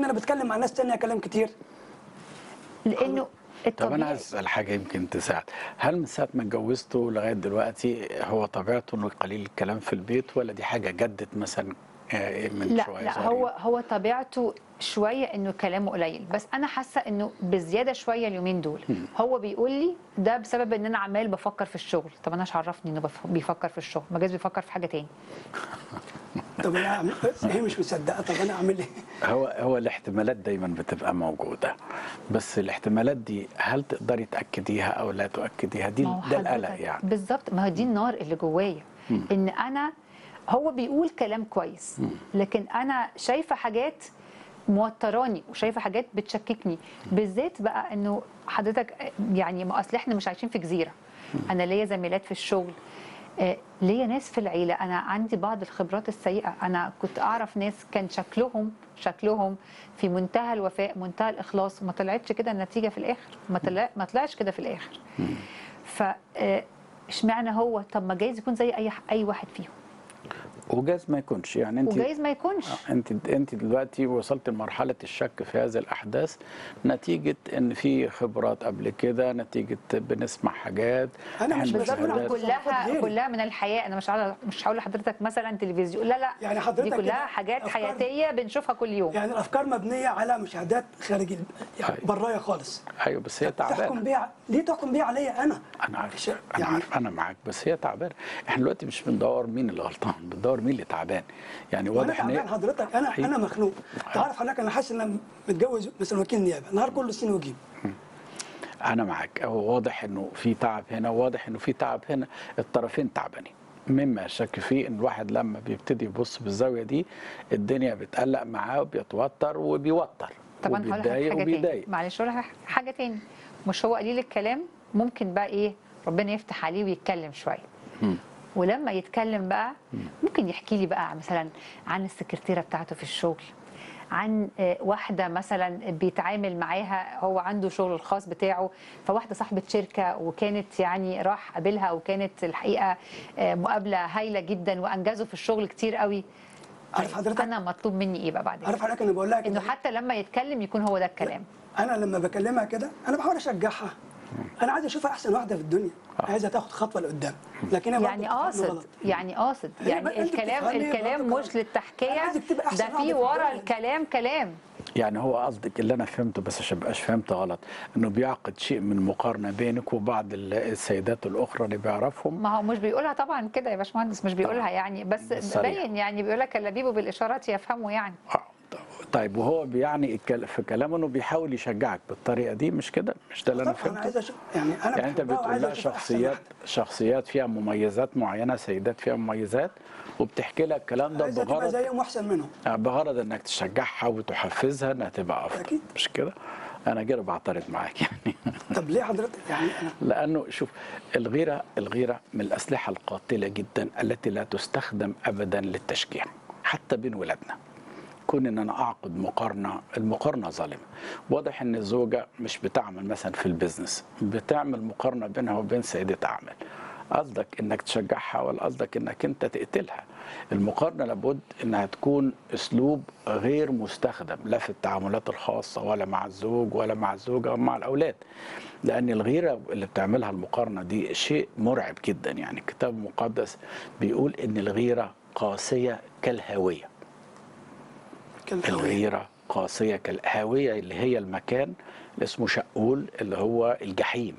ان انا بتكلم مع ناس تانية كلام كتير لانه طب انا الطبيعي عايز اسال حاجه يمكن تساعد هل من ساعه ما اتجوزته لغايه دلوقتي هو طبيعته انه قليل الكلام في البيت ولا دي حاجه جدت مثلا آه، من لا شويه لا صغيرين؟ هو هو طبيعته شويه انه كلامه قليل بس انا حاسه انه بزياده شويه اليومين دول هو بيقول لي ده بسبب ان انا عمال بفكر في الشغل طب انا مش عرفني انه بف- بيفكر في الشغل ما جاز بيفكر في حاجه تاني طب انا أعمل- هي مش مصدقه طب انا اعمل ايه؟ هو هو الاحتمالات دايما بتبقى موجوده بس الاحتمالات دي هل تقدري تاكديها او لا تؤكديها دي ما هو ده القلق حضرتك يعني بالظبط ما هو دي النار اللي جوايا ان انا هو بيقول كلام كويس لكن انا شايفه حاجات موتراني وشايفه حاجات بتشككني بالذات بقى انه حضرتك يعني ما اصل احنا مش عايشين في جزيره انا ليا زميلات في الشغل آه، ليا ناس في العيله انا عندي بعض الخبرات السيئه انا كنت اعرف ناس كان شكلهم شكلهم في منتهى الوفاء منتهى الاخلاص وما طلعتش كده النتيجه في الاخر ما طلع ما طلعش كده في الاخر ف آه، اشمعنى هو طب ما جايز يكون زي اي اي واحد فيهم وجاز ما يكونش يعني انت وجايز ما يكونش آه، انت انت دلوقتي وصلت لمرحله الشك في هذه الاحداث نتيجه ان في خبرات قبل كده نتيجه بنسمع حاجات أنا مش إحنا بسأل بالظبط عن مشاهدات. كلها غيري. كلها من الحياه انا مش هقول مش هقول لحضرتك مثلا تلفزيون لا لا يعني حضرتك دي كلها كده حاجات أفكار- حياتيه بنشوفها كل يوم يعني الافكار مبنيه على مشاهدات خارج ال- يعني أيوة. برايا خالص ايوه بس هي تحكم تعبانه بيها ليه تحكم بيها عليا انا؟ انا عارف شيء- انا يعني عارف انا معاك بس هي تعبانه احنا دلوقتي مش بندور مين اللي غلطان بندور مين اللي تعبان يعني وانا واضح ان تعبان هي- حضرتك انا أيوة. انا مخنوق تعرف حضرتك انا حاسس ان انا متجوز مثلا وكيل نيابه النهار كله سين وجيم انا معاك هو واضح انه في تعب هنا واضح انه في تعب هنا الطرفين تعبانين مما شك فيه ان الواحد لما بيبتدي يبص بالزاويه دي الدنيا بتقلق معاه وبيتوتر وبيوتر طب انا هقول لحضرتك وبيتضايق حاجه تاني وبيضايق معلش اقول لحضرتك حاجه تاني مش هو قليل الكلام ممكن بقى ايه ربنا يفتح عليه ويتكلم شويه ولما يتكلم بقى ممكن يحكي لي بقى مثلا عن السكرتيره بتاعته في الشغل عن آه، واحده مثلا بيتعامل معاها هو عنده شغل الخاص بتاعه فواحده صاحبه شركه وكانت يعني راح قابلها وكانت الحقيقه آه، مقابله هايله جدا وانجزوا في الشغل كتير قوي عارف حضرتك انا مطلوب مني ايه بقى بعد كده عارف حضرتك انا بقول لها انه كده حتى لما يتكلم يكون هو ده الكلام انا لما بكلمها كده انا بحاول اشجعها انا عايز اشوفها احسن واحده في الدنيا عايزها تاخد خطوه لقدام لكن هي يعني برضه بتفهمني قاصد غلط. يعني قاصد هي يعني بقى أنت الكلام بتفهمي الكلام برضه مش كلام. أنا للتحكيه عايزك تبقى أحسن ده واحدة في في ورا الدنيا. الكلام كلام يعني هو قصدك اللي انا فهمته بس عشان مبقاش فهمت غلط انه بيعقد شيء من مقارنه بينك وبعض ال- السيدات الاخرى اللي بيعرفهم ما هو مش بيقولها طبعا كده يا باشمهندس مش بيقولها يعني بس بالصريح. باين يعني بيقول لك اللبيب بالاشارات يفهمه يعني آه، طيب وهو بيعني الكل- في كلامه انه بيحاول يشجعك بالطريقه دي مش كده مش ده اللي انا طبعا انا فهمته عايز اشوف يعني انا يعني انت بحبها بتقول وعايز لها أشوفها أحسن شخصيات واحدة. شخصيات فيها مميزات معينه سيدات فيها مميزات وبتحكي لها الكلام ده عايزها تبقى بغرض زيهم واحسن منهم بغرض انك تشجعها وتحفزها انها تبقى افضل أكيد. مش كده انا كده بعترض معاك يعني طب ليه حضرتك يعني انا لانه شوف الغيره الغيره من الاسلحه القاتله جدا التي لا تستخدم ابدا للتشجيع حتى بين ولادنا كون ان انا اعقد مقارنه المقارنه ظالمه واضح ان الزوجه مش بتعمل مثلا في البيزنس بتعمل مقارنه بينها وبين سيده اعمال قصدك انك تشجعها ولا قصدك انك انت تقتلها المقارنه لابد انها تكون اسلوب غير مستخدم لا في التعاملات الخاصه ولا مع الزوج ولا مع الزوجه ولا مع الاولاد لان الغيره اللي بتعملها المقارنه دي شيء مرعب جدا يعني الكتاب المقدس بيقول ان الغيره قاسيه كالهاويه كان الغيرة قاسية كالهاوية اللي هي المكان اللي اسمه شقول اللي هو الجحيم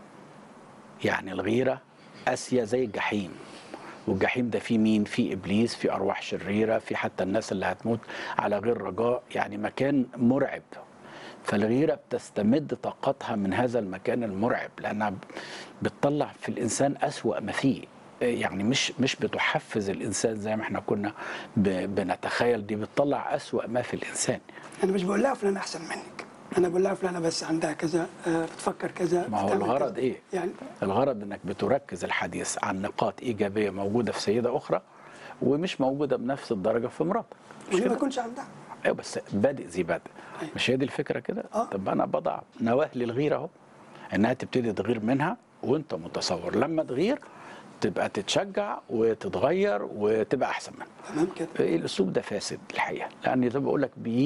يعني الغيرة قاسية زي الجحيم والجحيم ده فيه مين؟ فيه إبليس فيه أرواح شريرة في حتى الناس اللي هتموت على غير رجاء يعني مكان مرعب فالغيرة بتستمد طاقتها من هذا المكان المرعب لأنها بتطلع في الإنسان أسوأ ما فيه يعني مش مش بتحفز الإنسان زي ما احنا كنا ب- بنتخيل دي بتطلع أسوأ ما في الإنسان انا مش بقول لها فلانه احسن منك انا بقول لها فلانه بس عندها كذا آه، بتفكر كذا ما هو بتعمل الغرض كذا. إيه؟ يعني الغرض انك بتركز الحديث عن نقاط ايجابيه موجوده في سيده اخرى ومش موجوده بنفس الدرجه في مراتك مش وليه ما كده؟ يكونش عندها ايوه بس بادئ ذي بدء أيوة. مش هي دي الفكره كده؟ آه. طب انا بضع نواه للغيره اهو انها تبتدي تغير منها وانت متصور لما تغير تبقى تتشجع وتتغير وتبقى احسن منها تمام كده الاسلوب ده فاسد الحقيقه لان زي ما بقول لك بيجي